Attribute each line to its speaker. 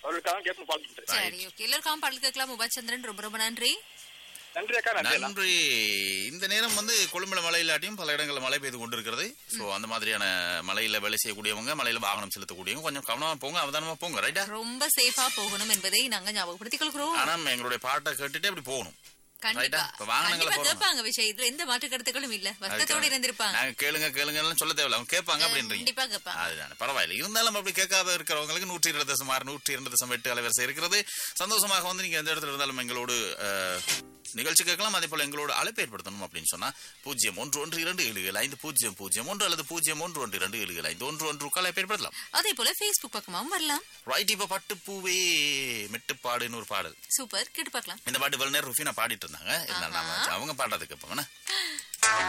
Speaker 1: அவர்களுக்காக கேட்பு பார்த்துட்டு
Speaker 2: சரி ஓகே எல்லாருக்கும் பாடல் கேட்கலாம் உபாச்சந்திரன் ரொம்ப ரொம்ப நன்றி
Speaker 1: நன்றி அக்கா நன்றி அண்ணா.
Speaker 3: நன்றி இந்த நேரம் வந்து கொழும்புல மழை இல்லாட்டியும் பல இடங்களில் மழை பெய்து கொண்டிருக்கிறது சோ அந்த மாதிரியான மலையில வேலை செய்யக்கூடியவங்க மலையில வாகனம் செலுத்தக்கூடியவங்க கொஞ்சம் கவனமா போங்க அவதானமா போங்க ரைட்டா
Speaker 2: ரொம்ப சேஃபா போகணும் என்பதை நாங்க ஞாபகப்படுத்திக் கொள்கிறோம்
Speaker 3: ஆனா எங்களுடைய பாட்டை கேட்டுட்டு அப்படி போகணும்
Speaker 2: கண்டிப்பா
Speaker 3: ரைட்டா? இப்ப வாகனங்களை
Speaker 2: கண்டிப்பா
Speaker 3: போறோம்.
Speaker 2: கேட்பாங்க விஷயம் இதுல எந்த மாற்று கருத்துக்களும் இல்ல வருத்தத்தோடு இருந்திருப்பாங்க
Speaker 3: நாங்க கேளுங்க கேளுங்க சொல்ல தேவையில்ல அவங்க கேட்பாங்க அப்படின்றீங்க
Speaker 2: கண்டிப்பா கேட்பாங்க
Speaker 3: அதுதானே பரவாயில்ல இருந்தாலும் அப்படி கேட்காத இருக்கிறவங்களுக்கு நூற்றி இருபது தசம் ஆறு நூற்றி இரண்டு தசம் எட்டு அலைவரிசை இருக்கிறது சந்தோஷமாக வந்து நீங்க எந்த இடத்துல இருந்தாலும் எங்களோடு அஹ், நிகழ்ச்சி கேட்கலாம் அதே போல எங்களோட அழைப்பு ஏற்படுத்தணும் அப்படின்னு சொன்னா பூஜ்ஜியம் ஒன்று ஒன்று இரண்டு ஏழு ஏழு ஐந்து பூஜ்ஜியம் பூஜ்ஜியம் ஒன்று அல்லது பூஜ்ஜியம் ஒன்று ஒன்று இரண்டு ஏழு ஏழு ஐந்து ஒன்று ஒன்று அழைப்பு ஏற்படுத்தலாம்
Speaker 2: அதே போல Facebook பக்கமாவும் வரலாம்
Speaker 3: ரைட் இப்ப பட்டுப்பூவே மெட்டுப்பாடுன்னு ஒரு பாடல்
Speaker 2: சூப்பர் கேட்டு பார்க்கலாம்
Speaker 3: இந்த பாட்டு இவ்வளவு நேரம் ருஃபினா பாடிட்டு இருந்தாங்க இருந்தாலும் நாம அவங்க பாடுறதுக்கு கேட்போம்